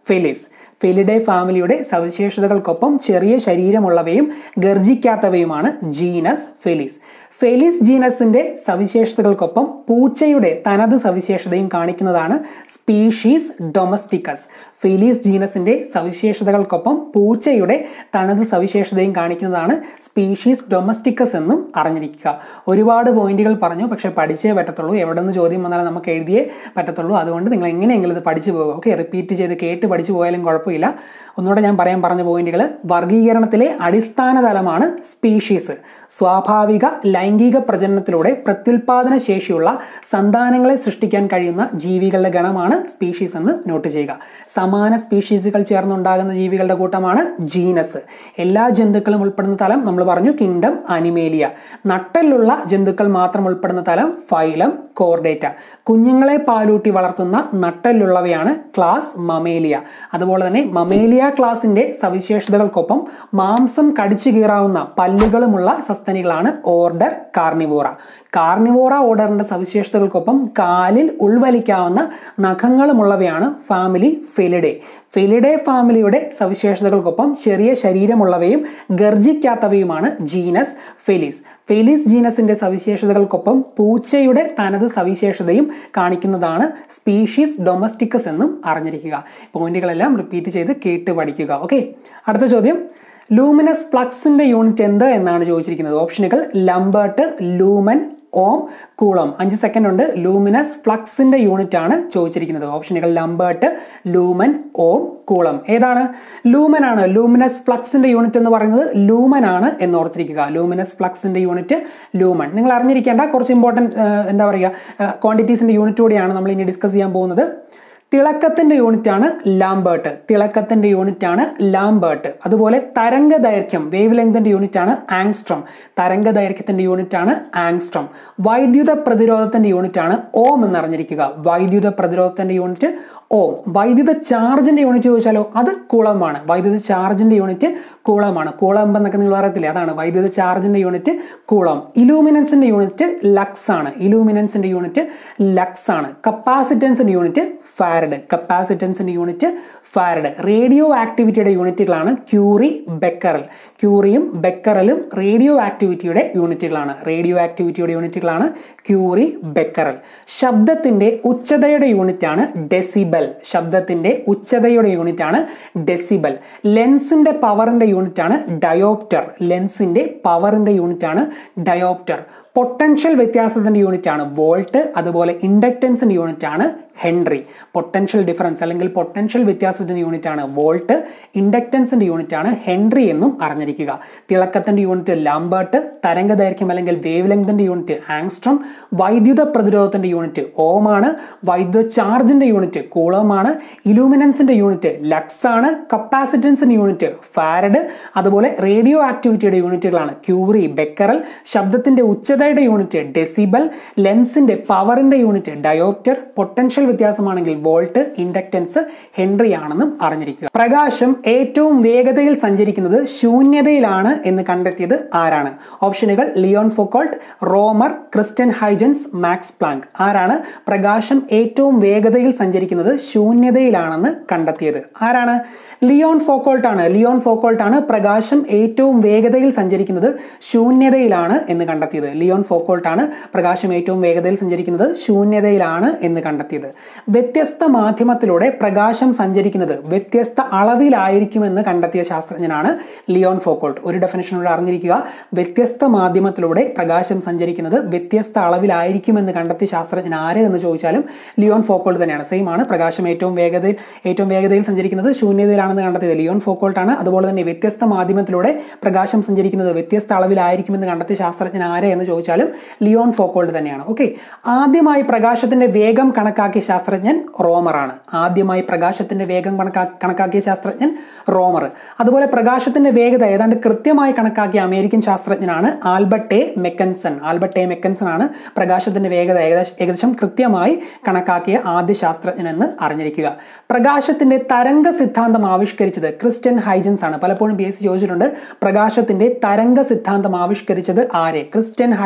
ഫെലിസ് ഫെലിഡെ ഫാമിലിയുടെ സവിശേഷതകൾക്കൊപ്പം ചെറിയ ശരീരമുള്ളവയും ഗർജിക്കാത്തവയുമാണ് ജീനസ് ഫെലിസ് ഫെലിസ് ജീനസിന്റെ സവിശേഷതകൾക്കൊപ്പം പൂച്ചയുടെ തനത് സവിശേഷതയും കാണിക്കുന്നതാണ് സ്പീഷീസ് ഡൊമസ്റ്റിക്കസ് ഫെലീസ് ജീനസിന്റെ സവിശേഷതകൾക്കൊപ്പം പൂച്ചയുടെ തനത് സവിശേഷതയും കാണിക്കുന്നതാണ് സ്പീഷീസ് ഡൊമസ്റ്റിക്കസ് എന്നും അറിഞ്ഞിരിക്കുക ഒരുപാട് പോയിന്റുകൾ പറഞ്ഞു പക്ഷേ പഠിച്ചേ പറ്റത്തുള്ളൂ എവിടെ നിന്ന് ചോദ്യം വന്നാലും നമുക്ക് എഴുതിയേ പറ്റത്തുള്ളൂ അതുകൊണ്ട് നിങ്ങൾ എങ്ങനെയെങ്കിലും ഇത് പഠിച്ചു പോകുക ഓക്കെ റിപ്പീറ്റ് ചെയ്ത് കേട്ട് പഠിച്ചു പോയാലും കുഴപ്പമില്ല ഒന്നുകൂടെ ഞാൻ പറയാൻ പറഞ്ഞ പോയിന്റുകൾ വർഗീകരണത്തിലെ അടിസ്ഥാന തലമാണ് സ്പീഷീസ് സ്വാഭാവിക ലൈംഗിക പ്രജനനത്തിലൂടെ പ്രത്യുൽപാദന ശേഷിയുള്ള സന്താനങ്ങളെ സൃഷ്ടിക്കാൻ കഴിയുന്ന ജീവികളുടെ ഗണമാണ് സ്പീഷീസ് എന്ന് നോട്ട് ചെയ്യുക സമാന സ്പീഷീസുകൾ ചേർന്നുണ്ടാകുന്ന ജീവികളുടെ കൂട്ടമാണ് ജീനസ് എല്ലാ ജന്തുക്കളും ഉൾപ്പെടുന്ന തലം നമ്മൾ പറഞ്ഞു കിങ്ഡം അനിമേലിയ നട്ടലുള്ള ജന്തുക്കൾ മാത്രം ഉൾപ്പെടുന്ന തലം ഫൈലം കോർഡേറ്റ കുഞ്ഞുങ്ങളെ പാലൂട്ടി വളർത്തുന്ന നട്ടലുള്ളവയാണ് ക്ലാസ് മമേലിയ അതുപോലെ തന്നെ മമേലിയ ക്ലാസിന്റെ സവിശേഷതകൾക്കൊപ്പം മാംസം കടിച്ചു കീറാവുന്ന പല്ലുകളുമുള്ള സസ്തനികളാണ് ഓർഡർ കാർണിവോറ കാർണിവോറ ഓർഡറിന്റെ സവിശേഷതകൾക്കൊപ്പം കാലിൽ ഉൾവലിക്കാവുന്ന നഖങ്ങളുമുള്ളവയാണ് ഫാമിലി ഫെലിഡെ ഫെലിഡെ ഫാമിലിയുടെ സവിശേഷതകൾക്കൊപ്പം ചെറിയ ശരീരമുള്ളവയും ഗർജിക്കാത്തവയുമാണ് ജീനസ് ഫെലിസ് ഫെലിസ് ജീനസിന്റെ സവിശേഷതകൾക്കൊപ്പം പൂച്ചയുടെ തനത് സവിശേഷതയും കാണിക്കുന്നതാണ് സ്പീഷീസ് ഡൊമസ്റ്റിക്കസ് എന്നും അറിഞ്ഞിരിക്കുക പോയിന്റുകളെല്ലാം റിപ്പീറ്റ് ചെയ്ത് കേട്ട് പഠിക്കുക ഓക്കെ അടുത്ത ചോദ്യം ലൂമിനസ് ഫ്ലക്സിന്റെ യൂണിറ്റ് എന്ത് എന്നാണ് ചോദിച്ചിരിക്കുന്നത് ഓപ്ഷനുകൾ ലംബർട്ട് ലൂമൻ ഓം കൂളം അഞ്ച് സെക്കൻഡ് ഉണ്ട് ലൂമിനസ് ഫ്ലക്സിന്റെ യൂണിറ്റ് ആണ് ചോദിച്ചിരിക്കുന്നത് ഓപ്ഷനുകൾ ലംബർട്ട് ലൂമൻ ഓം കൂളം ഏതാണ് ലൂമൻ ആണ് ലൂമിനസ് ഫ്ലക്സിന്റെ യൂണിറ്റ് എന്ന് പറയുന്നത് ലൂമൻ ആണ് എന്ന് ഓർത്തിരിക്കുക ലൂമിനസ് ഫ്ലക്സിന്റെ യൂണിറ്റ് ലൂമൻ നിങ്ങൾ അറിഞ്ഞിരിക്കേണ്ട കുറച്ച് ഇമ്പോർട്ടൻറ്റ് എന്താ പറയുക ക്വാണ്ടിറ്റീസിന്റെ യൂണിറ്റ് കൂടിയാണ് നമ്മൾ ഇനി ഡിസ്കസ് ചെയ്യാൻ പോകുന്നത് തിളക്കത്തിന്റെ യൂണിറ്റ് ആണ് ലാംബേർട്ട് തിളക്കത്തിന്റെ യൂണിറ്റ് ആണ് ലാംബേർട്ട് അതുപോലെ തരംഗ ദൈർഘ്യം വേവ് ലെങ്തിന്റെ യൂണിറ്റ് ആണ് ആങ്സ്ട്രം തരംഗ ദൈർഘ്യത്തിന്റെ യൂണിറ്റ് ആണ് ആങ്സ്ട്രം വൈദ്യുത പ്രതിരോധത്തിന്റെ യൂണിറ്റ് ആണ് ഓം എന്ന് അറിഞ്ഞിരിക്കുക വൈദ്യുത പ്രതിരോധത്തിന്റെ യൂണിറ്റ് ഓം വൈദ്യുത ചാർജിന്റെ യൂണിറ്റ് ചോദിച്ചാലോ അത് കൂളമാണ് വൈദ്യുത ചാർജിന്റെ യൂണിറ്റ് കൂളമാണ് കൂളം എന്നൊക്കെ നിങ്ങൾ പറയത്തില്ലേ അതാണ് വൈദ്യുത ചാർജിന്റെ യൂണിറ്റ് കൂളം ഇലൂമിനൻസിന്റെ യൂണിറ്റ് ലക്സ് ആണ് ഇലൂമിനൻസിന്റെ യൂണിറ്റ് ലക്സ് ആണ് കപ്പാസിറ്റൻസിന്റെ യൂണിറ്റ് ഫാരഡ് കപ്പാസിറ്റൻസിന്റെ യൂണിറ്റ് ഫാരഡ് റേഡിയോ ആക്ടിവിറ്റിയുടെ യൂണിറ്റുകളാണ് ക്യൂറി ബെക്കറൽ ക്യൂറിയും ബെക്കറലും റേഡിയോ ആക്ടിവിറ്റിയുടെ യൂണിറ്റുകളാണ് റേഡിയോ ആക്ടിവിറ്റിയുടെ യൂണിറ്റുകളാണ് ക്യൂറി ബെക്കറൽ ശബ്ദത്തിന്റെ ഉച്ചതയുടെ യൂണിറ്റാണ് ഡെസിബൽ ശബ്ദത്തിന്റെ ഉച്ചതയുടെ യൂണിറ്റാണ് ഡെസിബൽ ലെൻസിന്റെ പവറിന്റെ യൂണിറ്റാണ് ഡയോപ്റ്റർ ലെൻസിന്റെ പവറിന്റെ യൂണിറ്റാണ് ഡയോപ്റ്റർ പൊട്ടൻഷ്യൽ വ്യത്യാസത്തിന്റെ യൂണിറ്റ് ആണ് വോൾട്ട് അതുപോലെ ഇൻഡക്റ്റൻസിന്റെ യൂണിറ്റ് ആണ് ഹെൻറി പൊട്ടൻഷ്യൽ ഡിഫറൻസ് അല്ലെങ്കിൽ പൊട്ടൻഷ്യൽ വ്യത്യാസത്തിന്റെ യൂണിറ്റ് ആണ് വോൾട്ട് ഇൻഡക്റ്റൻസിന്റെ യൂണിറ്റ് ആണ് ഹെൻറി എന്നും അറിഞ്ഞിരിക്കുക തിളക്കത്തിന്റെ യൂണിറ്റ് ലാംബേർട്ട് തരംഗ ദൈർഘ്യം അല്ലെങ്കിൽ വേവ് ലെങ്തിന്റെ യൂണിറ്റ് ആങ്സ്ട്രം വൈദ്യുത പ്രതിരോധത്തിന്റെ യൂണിറ്റ് ഓം ആണ് വൈദ്യുത ചാർജിന്റെ യൂണിറ്റ് കൂളമാണ് ഇലൂമിനൻസിന്റെ യൂണിറ്റ് ലക്സ് ആണ് കപ്പാസിറ്റൻസിന്റെ യൂണിറ്റ് ഫാരഡ് അതുപോലെ റേഡിയോ ആക്ടിവിറ്റിയുടെ യൂണിറ്റുകളാണ് ക്യൂറി ബെക്കറൽ ശബ്ദത്തിന്റെ ഉച്ചതയുടെ യൂണിറ്റ് ഡെസിബൽ ലെൻസിന്റെ പവറിന്റെ യൂണിറ്റ് ഡയോപ്റ്റർ പൊട്ടൻഷ്യൽ വ്യത്യാസമാണെങ്കിൽ വോൾട്ട് ഇൻഡക്റ്റൻസ് ഹെൻറി ആണെന്നും അറിഞ്ഞിരിക്കുക പ്രകാശം ഏറ്റവും വേഗതയിൽ സഞ്ചരിക്കുന്നത് ശൂന്യതയിലാണ് എന്ന് കണ്ടെത്തിയത് ആരാണ് ഓപ്ഷനുകൾ ലിയോൺ ഫൊക്കോൾട്ട് റോമർ ക്രിസ്റ്റൻ ഹൈജൻസ് മാക്സ് പ്ലാങ്ക് ആരാണ് പ്രകാശം ഏറ്റവും വേഗതയിൽ സഞ്ചരിക്കുന്നത് ശൂന്യതയിലാണെന്ന് കണ്ടെത്തിയത് ആരാണ് ലിയോൺ ഫോക്കോൾട്ട് ആണ് ലിയോൺ ഫോക്കോൾട്ട് ആണ് പ്രകാശം ഏറ്റവും വേഗതയിൽ സഞ്ചരിക്കുന്നത് ശൂന്യതയിലാണ് എന്ന് കണ്ടെത്തിയത് ലിയോൺ ഫോക്കോൾട്ട് ആണ് പ്രകാശം ഏറ്റവും വേഗതയിൽ സഞ്ചരിക്കുന്നത് ശൂന്യതയിലാണ് എന്ന് കണ്ടെത്തിയത് വ്യത്യസ്ത മാധ്യമത്തിലൂടെ പ്രകാശം സഞ്ചരിക്കുന്നത് വ്യത്യസ്ത അളവിലായിരിക്കുമെന്ന് കണ്ടെത്തിയ ശാസ്ത്രജ്ഞനാണ് ലിയോൺ ഫോക്കോൾട്ട് ഒരു ഡെഫിനേഷനോട് അറിഞ്ഞിരിക്കുക വ്യത്യസ്ത മാധ്യമത്തിലൂടെ പ്രകാശം സഞ്ചരിക്കുന്നത് വ്യത്യസ്ത അളവിലായിരിക്കുമെന്ന് കണ്ടെത്തിയ ശാസ്ത്രജ്ഞൻ ആര് എന്ന് ചോദിച്ചാലും ലിയോൺ ഫോക്കോൾട്ട് തന്നെയാണ് സെയിം ആണ് പ്രകാശം ഏറ്റവും വേഗതയിൽ ഏറ്റവും വേഗതയിൽ സഞ്ചരിക്കുന്നത് ശൂന്യതയിലാണെന്ന് കണ്ടെത്തിയത് ലിയോൺ ഫോക്കോൾട്ട് ആണ് അതുപോലെ തന്നെ വ്യത്യസ്ത മാധ്യമത്തിലൂടെ പ്രകാശം സഞ്ചരിക്കുന്നത് വ്യത്യസ്ത അളവിലായിരിക്കുമെന്ന് കണ്ടെത്തിയ ശാസ്ത്രജ്ഞൻ ആര് എന്ന് ചോദിച്ചാലും ലിയോൺ ഫോക്കോൾട്ട് തന്നെയാണ് ഓക്കെ ആദ്യമായി പ്രകാശത്തിന്റെ വേഗം കണക്കാക്കിയ ശാസ്ത്രജ്ഞൻ റോമറാണ് ആദ്യമായി പ്രകാശത്തിന്റെ വേഗം കണക്കാ കണക്കാക്കിയ ശാസ്ത്രജ്ഞൻ റോമർ അതുപോലെ പ്രകാശത്തിന്റെ വേഗത ഏതാണ്ട് കൃത്യമായി കണക്കാക്കിയ അമേരിക്കൻ ശാസ്ത്രജ്ഞനാണ് Albert A Michelson Albert A Michelson ആണ് പ്രകാശത്തിന്റെ വേഗത ഏകദേശം ഏകദേശം കൃത്യമായി കണക്കാക്കിയ ആദ്യ ശാസ്ത്രജ്ഞൻ എന്ന് അറിഞ്ഞിരിക്കുക പ്രകാശത്തിന്റെ തരംഗ സിദ്ധാന്തം ആവിഷ്കരിച്ചത് ക്രിസ്റ്റ്യൻ ഹൈജൻസ് ആണ് പലപ്പോഴും ബി എസ് സി ചോദിച്ചിട്ടുണ്ട് പ്രകാശത്തിന്റെ തരംഗ സിദ്ധാന്തം ആവിഷ്കരിച്ചത് ആരെ ക്രിസ്റ്റ്യൻ ഹൈജൻസ്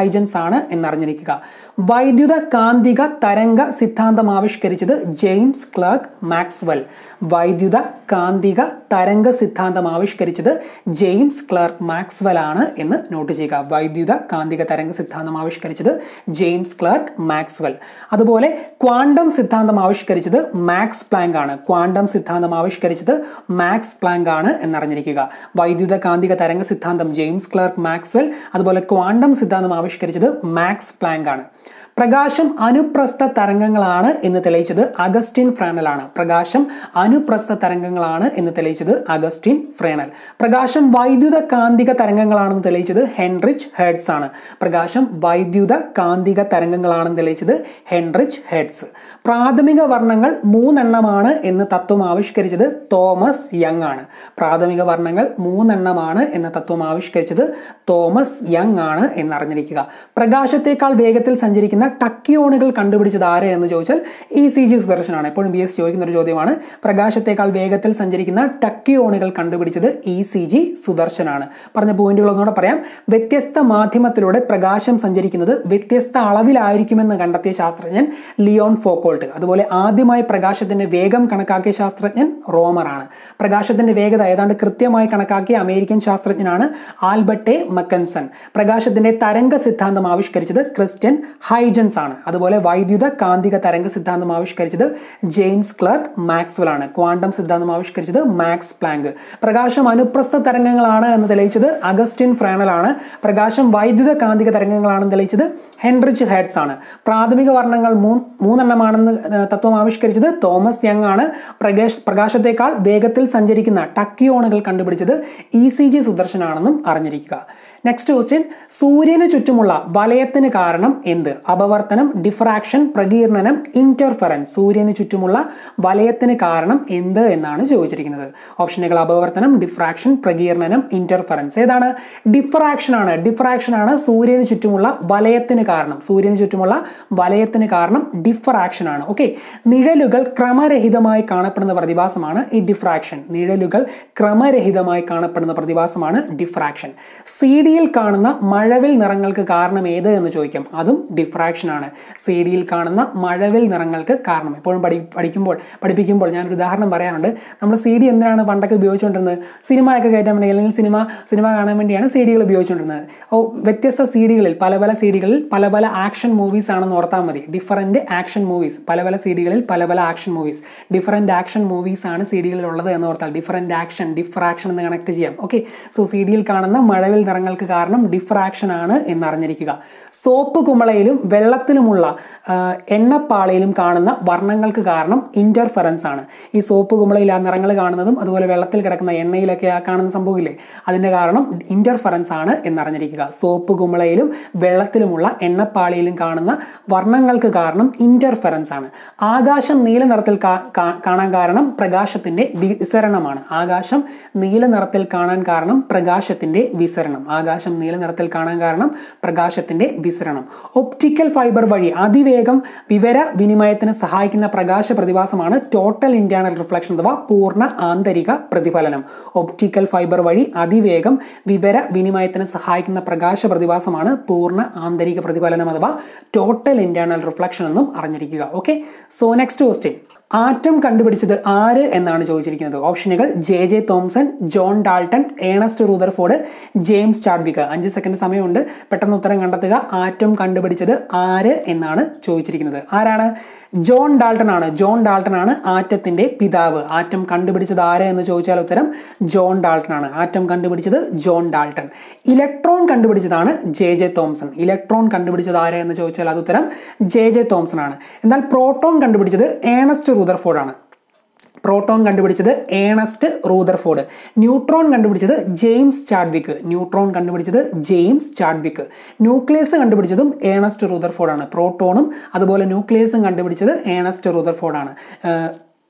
ഹൈജൻസ് ആണ് എന്നറിഞ്ഞിരിക്കുക വൈദ്യുത കാന്തിക തരംഗ സിദ്ധാന്തം ആവിഷ്കരിച്ചത് ജെയിംസ് ക്ലർക്ക് മാക്സ്വെൽ വൈദ്യുത കാന്തിക തരംഗ സിദ്ധാന്തം ആവിഷ്കരിച്ചത് ജെയിംസ് ക്ലർക്ക് മാക്സ്വെൽ ആണ് എന്ന് നോട്ട് ചെയ്യുക വൈദ്യുത കാന്തിക തരംഗ സിദ്ധാന്തം ആവിഷ്കരിച്ചത് ജെയിംസ് ക്ലർക്ക് മാക്സ്വെൽ അതുപോലെ ക്വാണ്ടം സിദ്ധാന്തം ആവിഷ്കരിച്ചത് മാക്സ് പ്ലാങ്ക് ആണ് ക്വാണ്ടം സിദ്ധാന്തം ആവിഷ്കരിച്ചത് മാക്സ് പ്ലാങ്ക് ആണ് എന്നറിഞ്ഞിരിക്കുക വൈദ്യുത കാന്തിക തരംഗ സിദ്ധാന്തം ജെയിംസ് ക്ലർക്ക് മാക്സ്വെൽ അതുപോലെ ക്വാണ്ടം സിദ്ധാന്തം ആവിഷ്കരിച്ചത് മാക്സ് പ്ലാങ്ക് ആണ് പ്രകാശം അനുപ്രസ്ഥ തരംഗങ്ങളാണ് എന്ന് തെളിയിച്ചത് അഗസ്റ്റിൻ ഫ്രേണലാണ് പ്രകാശം അനുപ്രസ്ഥ തരംഗങ്ങളാണ് എന്ന് തെളിയിച്ചത് അഗസ്റ്റിൻ ഫ്രേണൽ പ്രകാശം വൈദ്യുത കാന്തിക തരംഗങ്ങളാണെന്ന് തെളിയിച്ചത് ഹെൻറിച്ച് ഹെഡ്സ് ആണ് പ്രകാശം വൈദ്യുത കാന്തിക തരംഗങ്ങളാണെന്ന് തെളിയിച്ചത് ഹെൻറിച്ച് ഹെഡ്സ് പ്രാഥമിക വർണ്ണങ്ങൾ മൂന്നെണ്ണമാണ് എന്ന് തത്വം ആവിഷ്കരിച്ചത് തോമസ് യങ് ആണ് പ്രാഥമിക വർണ്ണങ്ങൾ മൂന്നെണ്ണമാണ് എന്ന തത്വം ആവിഷ്കരിച്ചത് തോമസ് യങ് ആണ് എന്നറിഞ്ഞിരിക്കുക പ്രകാശത്തേക്കാൾ വേഗത്തിൽ സഞ്ചരിക്കുന്ന ടക്കിയോണുകൾ കണ്ടുപിടിച്ചത് ആര് എന്ന് ചോദിച്ചാൽ ഇ സി ജി സുദർശനാണ് എപ്പോഴും ബി എസ് ചോദിക്കുന്ന ഒരു ചോദ്യമാണ് പ്രകാശത്തേക്കാൾ വേഗത്തിൽ സഞ്ചരിക്കുന്ന ടക്കിയോണുകൾ കണ്ടുപിടിച്ചത് ഇ സി ജി സുദർശനാണ് പറഞ്ഞ പോയിന്റുകൾ ഒന്നുകൂടെ പറയാം വ്യത്യസ്ത മാധ്യമത്തിലൂടെ പ്രകാശം സഞ്ചരിക്കുന്നത് വ്യത്യസ്ത അളവിലായിരിക്കുമെന്ന് കണ്ടെത്തിയ ശാസ്ത്രജ്ഞൻ ലിയോൺ ഫോക്കോൾട്ട് അതുപോലെ ആദ്യമായി പ്രകാശത്തിന്റെ വേഗം കണക്കാക്കിയ ശാസ്ത്രജ്ഞൻ റോമറാണ് പ്രകാശത്തിന്റെ വേഗത ഏതാണ്ട് കൃത്യമായി കണക്കാക്കിയ അമേരിക്കൻ ശാസ്ത്രജ്ഞനാണ് ആൽബർട്ടെ മക്കൻസൺ പ്രകാശത്തിന്റെ തരംഗ സിദ്ധാന്തം ആവിഷ്കരിച്ചത് ക്രിസ്റ്റ്യൻ ഹൈജൻസ് ആണ് അതുപോലെ വൈദ്യുത കാന്തിക തരംഗ സിദ്ധാന്തം ആവിഷ്കരിച്ചത് ജെയിംസ് ക്ലർക്ക് മാക്സ്വൽ ആണ് ക്വാണ്ടം സിദ്ധാന്തം ആവിഷ്കരിച്ചത് മാക്സ് പ്ലാങ്ക് പ്രകാശം അനുപ്രസ്ഥ തരംഗങ്ങളാണ് എന്ന് തെളിയിച്ചത് അഗസ്റ്റിൻ ഫ്രാനൽ ആണ് പ്രകാശം വൈദ്യുത കാന്തിക തരംഗങ്ങളാണെന്ന് തെളിയിച്ചത് ഹെൻറിച്ച് ഹെഡ്സ് ആണ് പ്രാഥമിക വർണ്ണങ്ങൾ മൂ മൂന്നെണ്ണമാണെന്ന് തത്വം ആവിഷ്കരിച്ചത് തോമസ് യങ് ആണ് പ്രകാശ് പ്രകാശത്തേക്കാൾ വേഗത്തിൽ സഞ്ചരിക്കുന്ന ടക്കിയോണുകൾ കണ്ടുപിടിച്ചത് ഇ സി ജി സുദർശനാണെന്നും അറിഞ്ഞിരിക്കുക നെക്സ്റ്റ് ക്വസ്റ്റ്യൻ സൂര്യന് ചുറ്റുമുള്ള വലയത്തിന് കാരണം എന്ത് അപവർത്തനം ഡിഫ്രാക്ഷൻ പ്രകീർണനം ഇന്റർഫറൻസ് സൂര്യന് ചുറ്റുമുള്ള വലയത്തിന് കാരണം എന്ത് എന്നാണ് ചോദിച്ചിരിക്കുന്നത് ഓപ്ഷനുകൾ അപവർത്തനം ഡിഫ്രാക്ഷൻ പ്രകീർണനം ഇന്റർഫറൻസ് ഏതാണ് ഡിഫ്രാക്ഷൻ ആണ് ഡിഫ്രാക്ഷൻ ആണ് സൂര്യന് ചുറ്റുമുള്ള വലയത്തിന് കാരണം സൂര്യന് ചുറ്റുമുള്ള വലയത്തിന് കാരണം ഡിഫ്രാക്ഷൻ ആണ് ഓക്കെ നിഴലുകൾ ക്രമരഹിതമായി കാണപ്പെടുന്ന പ്രതിഭാസമാണ് ഈ ഡിഫ്രാക്ഷൻ നിഴലുകൾ ക്രമരഹിതമായി കാണപ്പെടുന്ന പ്രതിഭാസമാണ് ഡിഫ്രാക്ഷൻ സി ഡിയിൽ കാണുന്ന മഴവിൽ നിറങ്ങൾക്ക് കാരണം ഏത് എന്ന് ചോദിക്കാം അതും ഡിഫ്രാക്ഷൻ ആണ് സി ഡിയിൽ കാണുന്ന മഴവിൽ നിറങ്ങൾക്ക് കാരണം എപ്പോഴും പഠി പഠിക്കുമ്പോൾ പഠിപ്പിക്കുമ്പോൾ ഞാനൊരു ഉദാഹരണം പറയാനുണ്ട് നമ്മൾ സി ഡി എന്തിനാണ് പണ്ടൊക്കെ ഉപയോഗിച്ചുകൊണ്ടിരുന്നത് സിനിമയൊക്കെ കയറ്റാൻ വേണ്ടി അല്ലെങ്കിൽ സിനിമ സിനിമ കാണാൻ വേണ്ടിയാണ് സി ഡികൾ ഉപയോഗിച്ചുകൊണ്ടിരുന്നത് ഓ വ്യത്യസ്ത സി ഡികളിൽ പല പല സി ഡികളിൽ പല പല ആക്ഷൻ മൂവീസ് ആണെന്ന് ഓർത്താൽ മതി ഡിഫറൻറ്റ് ആക്ഷൻ മൂവീസ് പല പല സി ഡികളിൽ പല പല action movies different action movies ആണ് സി ഡികളിൽ ഉള്ളത് എന്ന് ഓർത്താൽ ഡിഫറൻറ്റ് ആക്ഷൻ ഡിഫ്രാക്ഷൻ എന്ന് കണക്ട് ചെയ്യാം ഓക്കെ സോ സി ഡിയിൽ കാണുന്ന മഴവിൽ നിറങ്ങൾക്ക് കാരണം ഡിഫ്രാക്ഷൻ ആണ് എന്നറിഞ്ഞിരിക്കുക സോപ്പ് കുമളയിലും വെള്ളത്തിലുമുള്ള എണ്ണപ്പാളയിലും കാണുന്ന വർണ്ണങ്ങൾക്ക് കാരണം ഇന്റർഫറൻസ് ആണ് ഈ സോപ്പ് കുമളയിൽ ആ നിറങ്ങൾ കാണുന്നതും അതുപോലെ വെള്ളത്തിൽ കിടക്കുന്ന എണ്ണയിലൊക്കെ ആ കാണുന്ന സംഭവമില്ലേ അതിൻ്റെ കാരണം ഇന്റർഫറൻസ് ആണ് എന്നറിഞ്ഞിരിക്കുക സോപ്പ് കുമളയിലും വെള്ളത്തിലുമുള്ള എണ്ണപ്പാളിയിലും കാണുന്ന വർണ്ണങ്ങൾക്ക് കാരണം ഇന്റർഫറൻസ് ആണ് ആകാശം നീല നിറത്തിൽ കാണാൻ കാരണം പ്രകാശത്തിന്റെ വിസരണമാണ് ആകാശം നീല നിറത്തിൽ കാണാൻ കാരണം പ്രകാശത്തിന്റെ വിസരണം ആകാശം നീല നിറത്തിൽ കാണാൻ കാരണം പ്രകാശത്തിന്റെ വിസരണം ഒപ്റ്റിക്കൽ ഫൈബർ വഴി അതിവേഗം വിവര വിനിമയത്തിന് സഹായിക്കുന്ന പ്രകാശ പ്രതിഭാസമാണ് ടോട്ടൽ ഇന്റേണൽ റിഫ്ലക്ഷൻ അഥവാ പൂർണ്ണ ആന്തരിക പ്രതിഫലനം ഒപ്റ്റിക്കൽ ഫൈബർ വഴി അതിവേഗം വിവര വിനിമയത്തിന് സഹായിക്കുന്ന പ്രകാശ പ്രതിഭാസമാണ് പൂർണ്ണ ആന്തരിക പ്രതിഫലനം അഥവാ ടോട്ടൽ ഇന്റേണൽ റിഫ്ലക്ഷൻ എന്നും അറിഞ്ഞിരിക്കുക okay so next question atom കണ്ടുപിടിച്ചത് ആര് എന്നാണ് ചോദിച്ചിരിക്കുന്നത് ഓപ്ഷനുകൾ J J Thomson John Dalton Ernest Rutherford James Chadwick അഞ്ച് സെക്കൻഡ് സമയമുണ്ട് പെട്ടെന്ന് ഉത്തരം കണ്ടെത്തുക ആറ്റം കണ്ടുപിടിച്ചത് ആര് എന്നാണ് ചോദിച്ചിരിക്കുന്നത് ആരാണ് ജോൺ ഡാൾട്ടൺ ആണ് ജോൺ ഡാൾട്ടൺ ആണ് ആറ്റത്തിന്റെ പിതാവ് ആറ്റം കണ്ടുപിടിച്ചത് ആര് എന്ന് ചോദിച്ചാൽ ഉത്തരം ജോൺ ഡാൾട്ടൺ ആണ് ആറ്റം കണ്ടുപിടിച്ചത് ജോൺ ഡാൾട്ടൺ ഇലക്ട്രോൺ കണ്ടുപിടിച്ചതാണ് ജെ ജെ തോംസൺ ഇലക്ട്രോൺ കണ്ടുപിടിച്ചത് ആര് എന്ന് ചോദിച്ചാൽ അത് ഉത്തരം ജെ ജെ തോംസൺ ആണ് എന്നാൽ പ്രോട്ടോൺ കണ്ടുപിടിച്ചത് ഏണസ്റ്റ് റൂദർഫോർഡ് ആണ് പ്രോട്ടോൺ കണ്ടുപിടിച്ചത് ഏണസ്റ്റ് റൂദർഫോർഡ് ന്യൂട്രോൺ കണ്ടുപിടിച്ചത് ജെയിംസ് ചാഡ്വിക്ക് ന്യൂട്രോൺ കണ്ടുപിടിച്ചത് ജെയിംസ് ചാഡ്വിക്ക് ന്യൂക്ലിയസ് കണ്ടുപിടിച്ചതും ഏണസ്റ്റ് റൂദർഫോർഡ് ആണ് പ്രോട്ടോണും അതുപോലെ ന്യൂക്ലിയസും കണ്ടുപിടിച്ചത് ഏണസ്റ്റ് റൂദർഫോർഡ് ആണ്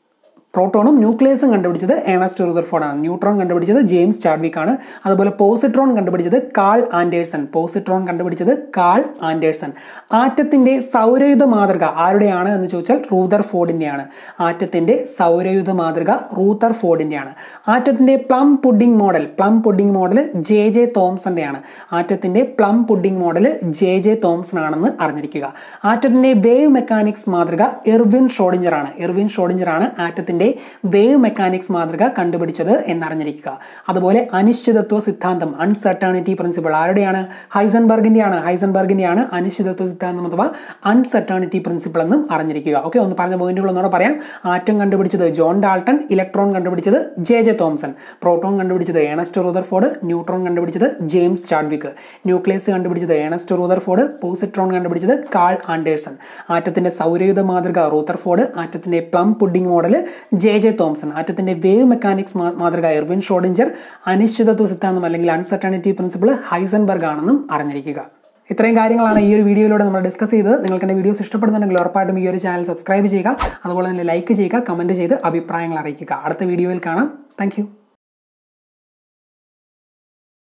പ്രോട്ടോണും ന്യൂക്ലിയസും കണ്ടുപിടിച്ചത് ഏണസ്റ്റ് റുദർഫോർഡ് ആണ് ന്യൂട്രോൺ കണ്ടുപിടിച്ചത് ജെയിംസ് ചാഡ്വിക് ആണ് അതുപോലെ പോസിട്രോൺ കണ്ടുപിടിച്ചത് കാൾ ആൻഡേഴ്സൺ പോസിട്രോൺ കണ്ടുപിടിച്ചത് കാൾ ആൻഡേഴ്സൺ ആറ്റത്തിന്റെ സൗരയുധ മാതൃക ആരുടെയാണ് എന്ന് ചോദിച്ചാൽ റൂദർ ഫോർഡിന്റെയാണ് ആറ്റത്തിന്റെ സൗരയുധ മാതൃക റൂത്തർ ഫോർഡിന്റെയാണ് ആറ്റത്തിന്റെ plum pudding model plum pudding model J J തോംസന്റെയാണ് ആറ്റത്തിന്റെ plum pudding model J J Thomson ആണെന്ന് അറിഞ്ഞിരിക്കുക ആറ്റത്തിന്റെ വേവ് മെക്കാനിക്സ് മാതൃക എർവിൻ ഷോഡിഞ്ചർ ആണ് എർവിൻ ഷോഡിഞ്ചർ ആണ് ആറ്റത്തിന്റെ വേവ് മെക്കാനിക്സ് മാതൃക കണ്ടുപിടിച്ചത് എന്നറിഞ്ഞിരിക്കുക അതുപോലെ അനിശ്ചിതത്വ സിദ്ധാന്തം അൺസർട്ടേണിറ്റി പ്രിൻസിപ്പിൾ ആരുടെയാണ് ഹൈസൻബർഗിന്റെയാണ് ഹൈസൻബർഗിന്റെയാണ് അനിശ്ചിതത്വ സിദ്ധാന്തം അഥവാ അൺസർട്ടേണിറ്റി പ്രിൻസിപ്പിൾ എന്നും അറിഞ്ഞിരിക്കുക ഓക്കെ ഒന്ന് പറഞ്ഞ പോയിന്റുകൾ ഒന്നുകൂടെ പറയാം ആറ്റം കണ്ടുപിടിച്ചത് ജോൺ ഡാൾട്ടൺ ഇലക്ട്രോൺ കണ്ടുപിടിച്ചത് ജെ ജെ തോംസൺ പ്രോട്ടോൺ കണ്ടുപിടിച്ചത് ഏണസ്റ്റ് റൂദർഫോർഡ് ന്യൂട്രോൺ കണ്ടുപിടിച്ചത് ജെയിംസ് ചാഡ്വിക്ക് ന്യൂക്ലിയസ് കണ്ടുപിടിച്ചത് ഏണസ്റ്റ് റൂദർഫോർഡ് പോസിട്രോൺ കണ്ടുപിടിച്ചത് കാൾ ആൻഡേഴ്സൺ ആറ്റത്തിന്റെ സൗരയുധ മാതൃക റൂത്തർഫോർഡ് ആറ്റത്തിന്റെ plum pudding model J J Thomson ആറ്റത്തിന്റെ വേവ് മെക്കാനിക്സ് മാതൃക എർവിൻ ഷോഡിഞ്ചർ അനിശ്ചിതത്വ സിദ്ധാന്തം അല്ലെങ്കിൽ അൺസർട്ടണിറ്റി പ്രിൻസിപ്പിൾ ഹൈസൻബർഗ് ആണെന്നും അറിഞ്ഞിരിക്കുക ഇത്രയും കാര്യങ്ങളാണ് ഈ ഒരു വീഡിയോയിലൂടെ നമ്മൾ ഡിസ്കസ് ചെയ്തത് നിങ്ങൾക്ക് എൻ്റെ വീഡിയോസ് ഇഷ്ടപ്പെടുന്നുണ്ടെങ്കിൽ ഉറപ്പായിട്ടും ഈ ഒരു ചാനൽ സബ്സ്ക്രൈബ് ചെയ്യുക അതുപോലെ തന്നെ ലൈക്ക് ചെയ്യുക കമൻറ്റ് ചെയ്ത് അഭിപ്രായങ്ങൾ അറിയിക്കുക അടുത്ത വീഡിയോയിൽ കാണാം താങ്ക്